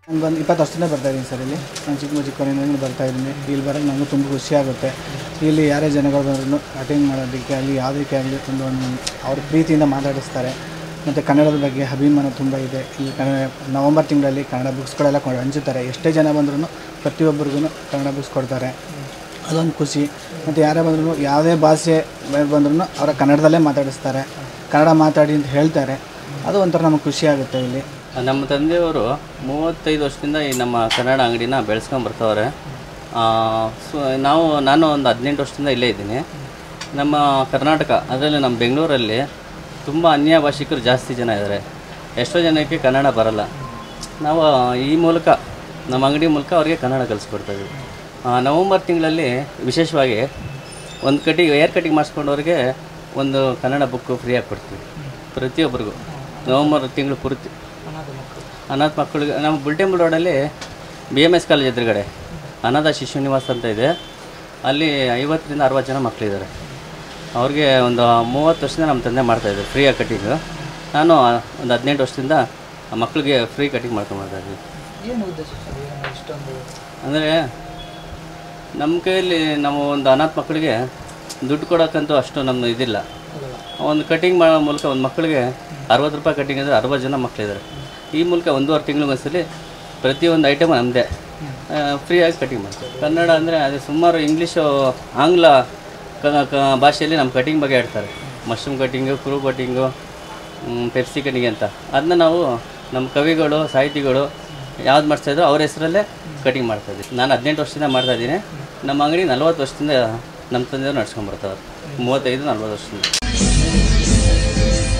ನಾನು ಬಂದು ಇಪ್ಪತ್ತು ವರ್ಷದಿಂದ ಬರ್ತಾ ಇದ್ದೀನಿ ಸರ್ ಇಲ್ಲಿ ನಾನು ಚಿಕ್ಕ ಚಿಕ್ಕವರಿಂದ ಬರ್ತಾ ಇದ್ದೀನಿ ಇಲ್ಲಿ ಬರೋಕ್ಕೆ ನನಗೂ ತುಂಬ ಖುಷಿ ಆಗುತ್ತೆ ಇಲ್ಲಿ ಯಾರೇ ಜನಗಳು ಬಂದ್ರು ಅಟೆಂಡ್ ಮಾಡೋದಕ್ಕೆ ಅಲ್ಲಿ ಯಾವುದಕ್ಕೆ ಆಗಲಿ ತುಂಬ ಒಂದು ಅವ್ರ ಪ್ರೀತಿಯಿಂದ ಮಾತಾಡಿಸ್ತಾರೆ ಮತ್ತು ಕನ್ನಡದ ಬಗ್ಗೆ ಅಭಿಮಾನ ತುಂಬ ಇದೆ ಈ ಕನ್ನಡ ನವಂಬರ್ ತಿಂಗಳಲ್ಲಿ ಕನ್ನಡ ಬುಕ್ಸ್ಗಳೆಲ್ಲ ಕೊಂಡು ಹಂಚುತ್ತಾರೆ ಎಷ್ಟೇ ಜನ ಬಂದ್ರೂ ಪ್ರತಿಯೊಬ್ಬರಿಗೂ ಕನ್ನಡ ಬುಕ್ಸ್ ಕೊಡ್ತಾರೆ ಅದೊಂದು ಖುಷಿ ಮತ್ತು ಯಾರೇ ಬಂದ್ರೂ ಯಾವುದೇ ಭಾಷೆ ಬಂದ್ರೂ ಅವರ ಕನ್ನಡದಲ್ಲೇ ಮಾತಾಡಿಸ್ತಾರೆ ಕನ್ನಡ ಮಾತಾಡಿ ಅಂತ ಹೇಳ್ತಾರೆ ಅದು ಒಂಥರ ನಮಗೆ ಖುಷಿ ಆಗುತ್ತೆ ಇಲ್ಲಿ ನಮ್ಮ ತಂದೆಯವರು ಮೂವತ್ತೈದು ವರ್ಷದಿಂದ ಈ ನಮ್ಮ ಕನ್ನಡ ಅಂಗಡಿನ ಬೆಳೆಸ್ಕೊಂಡು ಬರ್ತವ್ರೆ ಸೊ ನಾವು ನಾನು ಒಂದು ಹದಿನೆಂಟು ವರ್ಷದಿಂದ ಇಲ್ಲೇ ಇದ್ದೀನಿ ನಮ್ಮ ಕರ್ನಾಟಕ ಅದರಲ್ಲಿ ನಮ್ಮ ಬೆಂಗಳೂರಲ್ಲಿ ತುಂಬ ಅನ್ಯ ಭಾಷಿಕರು ಜಾಸ್ತಿ ಜನ ಇದ್ದಾರೆ ಎಷ್ಟೋ ಜನಕ್ಕೆ ಕನ್ನಡ ಬರಲ್ಲ ನಾವು ಈ ಮೂಲಕ ನಮ್ಮ ಅಂಗಡಿ ಮೂಲಕ ಅವ್ರಿಗೆ ಕನ್ನಡ ಕಲಿಸ್ಕೊಡ್ತಾಯಿದ್ವಿ ನವಂಬರ್ ತಿಂಗಳಲ್ಲಿ ವಿಶೇಷವಾಗಿ ಒಂದು ಕಟಿಂಗ್ ಏರ್ ಕಟಿಂಗ್ ಮಾಡಿಸ್ಕೊಂಡವ್ರಿಗೆ ಒಂದು ಕನ್ನಡ ಬುಕ್ಕು ಫ್ರೀಯಾಗಿ ಕೊಡ್ತೀವಿ ಪ್ರತಿಯೊಬ್ಬರಿಗೂ ನವಂಬರ್ ತಿಂಗಳು ಪೂರ್ತಿ ಅನಾಥ ಮಕ್ಕಳಿಗೆ ನಮ್ಮ ಬುಲ್ಟೆಂಬಲ್ ರೋಡಲ್ಲಿ ಬಿ ಎಮ್ ಎಸ್ ಕಾಲೇಜ್ ಎದುರುಗಡೆ ಅನಾಥ ಶಿಶು ನಿವಾಸ ಅಂತ ಇದೆ ಅಲ್ಲಿ ಐವತ್ತರಿಂದ ಅರವತ್ತು ಜನ ಮಕ್ಕಳಿದ್ದಾರೆ ಅವ್ರಿಗೆ ಒಂದು ಮೂವತ್ತು ವರ್ಷದಿಂದ ನಮ್ಮ ತಂದೆ ಮಾಡ್ತಾಯಿದ್ದಾರೆ ಫ್ರೀಯಾಗಿ ಕಟಿಂಗು ನಾನು ಒಂದು ಹದಿನೆಂಟು ವರ್ಷದಿಂದ ಆ ಮಕ್ಕಳಿಗೆ ಫ್ರೀ ಕಟಿಂಗ್ ಮಾಡ್ಕೊಂಡು ಮಾಡ್ತಾಯಿದ್ವಿ ಏನು ಉದ್ದೇಶ ಸರ್ ಏನು ಇಷ್ಟೊಂದು ಅಂದರೆ ನಮ್ಮ ಕೈಯಲ್ಲಿ ನಾವು ಒಂದು ಅನಾಥ ಮಕ್ಕಳಿಗೆ ದುಡ್ಡು ಕೊಡೋಕ್ಕಂತೂ ಅಷ್ಟು ನಮ್ಮ ಇದಿಲ್ಲ ಒಂದು ಕಟಿಂಗ್ ಮಾಡೋ ಮೂಲಕ ಒಂದು ಮಕ್ಕಳಿಗೆ ಅರವತ್ತು ರೂಪಾಯಿ ಕಟಿಂಗ್ ಅಂದರೆ ಅರವತ್ತು ಜನ ಮಕ್ಕಳಿದ್ದಾರೆ ಈ ಮೂಲಕ ಒಂದೂವರೆ ತಿಂಗಳಿಗೆ ಒಂದ್ಸಲಿ ಪ್ರತಿಯೊಂದು ಐಟಮ್ ನಮ್ಮದೇ ಫ್ರೀಯಾಗಿ ಕಟಿಂಗ್ ಮಾಡ್ತೀವಿ ಕನ್ನಡ ಅಂದರೆ ಅದೇ ಸುಮಾರು ಇಂಗ್ಲೀಷು ಆಂಗ್ಲ ಕ- ಕ- ಭಾಷೆಯಲ್ಲಿ ನಮ್ಮ ಕಟಿಂಗ್ ಬಗ್ಗೆ ಹೇಳ್ತಾರೆ mushroom cutting crew cutting Pepsi cutting ಅಂತ ಅದನ್ನ ನಾವು ನಮ್ಮ ಕವಿಗಳು ಸಾಹಿತಿಗಳು ಯಾವ್ದು ಮಾಡಿಸ್ತಾಯಿದ್ರು ಅವ್ರ ಹೆಸರಲ್ಲೇ ಕಟಿಂಗ್ ಮಾಡ್ತಾಯಿದ್ವಿ ನಾನು ಹದಿನೆಂಟು ವರ್ಷದಿಂದ ಮಾಡ್ತಾಯಿದ್ದೀನಿ ನಮ್ಮ ಅಂಗಡಿ ನಲ್ವತ್ತು ವರ್ಷದಿಂದ ನಮ್ಮ ತಂದೆಯವ್ರು ನಡ್ಸ್ಕೊಂಡು ಬರ್ತಾವ್ರೆ ಮೂವತ್ತೈದು ನಲ್ವತ್ತು ವರ್ಷದಿಂದ